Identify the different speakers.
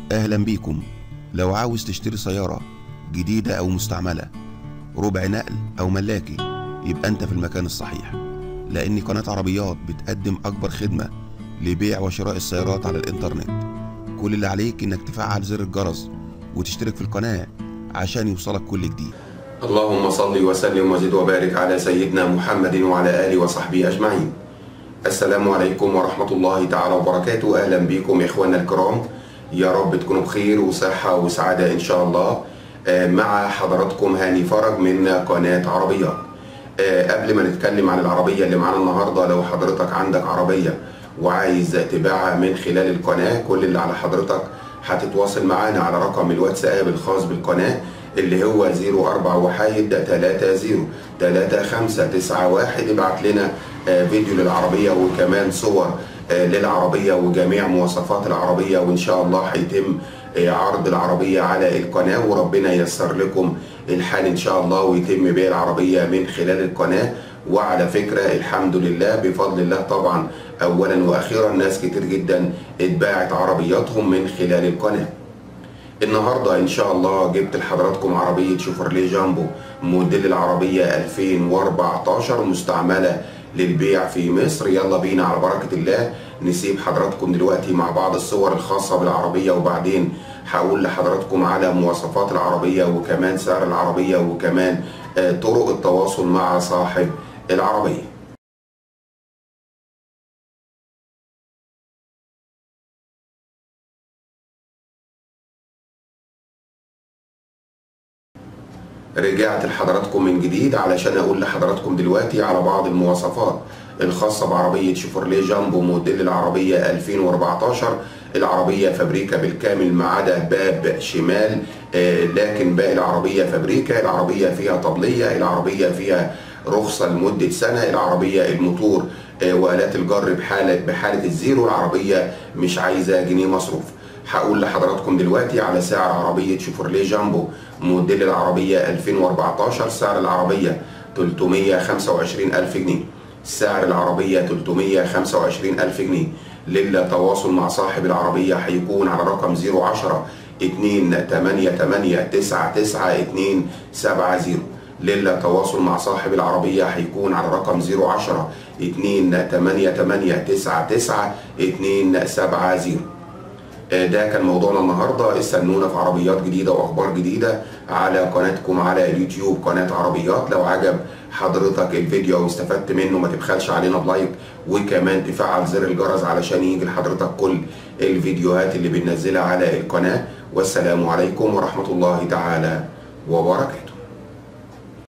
Speaker 1: أهلا بيكم لو عاوز تشتري سيارة جديدة أو مستعملة ربع نقل أو ملاكي يبقى أنت في المكان الصحيح لأن قناة عربيات بتقدم أكبر خدمة لبيع وشراء السيارات على الإنترنت كل اللي عليك إنك تفعل زر الجرس وتشترك في القناة عشان يوصلك كل جديد
Speaker 2: اللهم صل وسلم وزد وبارك على سيدنا محمد وعلى آله وصحبه أجمعين السلام عليكم ورحمة الله تعالى وبركاته أهلا بكم إخواننا الكرام يا رب تكونوا بخير وصحة وسعادة إن شاء الله آه، مع حضراتكم هاني فرج من قناة عربيات آه، قبل ما نتكلم عن العربية اللي معانا النهاردة لو حضرتك عندك عربية وعايز تبيعها من خلال القناة كل اللي على حضرتك هتتواصل معانا على رقم الواتساب الخاص بالقناة اللي هو 04 وحايد 30 3591 ابعت لنا آه، فيديو للعربية وكمان صور آه، للعربية وجميع مواصفات العربية وإن شاء الله هيتم آه، عرض العربية على القناة وربنا ييسر لكم الحال إن شاء الله ويتم بيع العربية من خلال القناة وعلى فكرة الحمد لله بفضل الله طبعا أولا وأخيرا ناس كتير جدا اتباعت عربياتهم من خلال القناة النهارده ان شاء الله جبت لحضراتكم عربيه شوفرليه جامبو موديل العربيه 2014 مستعمله للبيع في مصر يلا بينا على بركه الله نسيب حضراتكم دلوقتي مع بعض الصور الخاصه بالعربيه وبعدين هقول لحضراتكم على مواصفات العربيه وكمان سعر العربيه وكمان آه، طرق التواصل مع صاحب العربيه رجعت لحضراتكم من جديد علشان اقول لحضراتكم دلوقتي على بعض المواصفات الخاصة بعربية شيفورليه جامبو موديل العربية 2014 العربية فابريكا بالكامل ما عدا باب شمال آه، لكن باقي العربية فابريكا العربية فيها طبلية العربية فيها رخصة لمدة سنة العربية الموتور آه، وآلات الجر بحالة بحالة الزيرو العربية مش عايزة جنيه مصروف هقول لحضراتكم دلوقتي على سعر عربية شيفورليه جامبو موديل العربية 2014 سعر العربية 325 ألف جنيه سعر العربية 325 ألف جنيه للتواصل مع صاحب العربية هيكون على رقم 010 288 99 270 للتواصل مع صاحب العربية هيكون على رقم 010 288 99 270 آه، ده كان موضوعنا النهارده استنونا في عربيات جديده واخبار جديده على قناتكم على اليوتيوب قناه عربيات لو عجب حضرتك الفيديو او استفدت منه ما تبخلش علينا بلايك وكمان تفعل زر الجرس علشان يجي لحضرتك كل الفيديوهات اللي بننزلها على القناه والسلام عليكم ورحمه الله تعالى وبركاته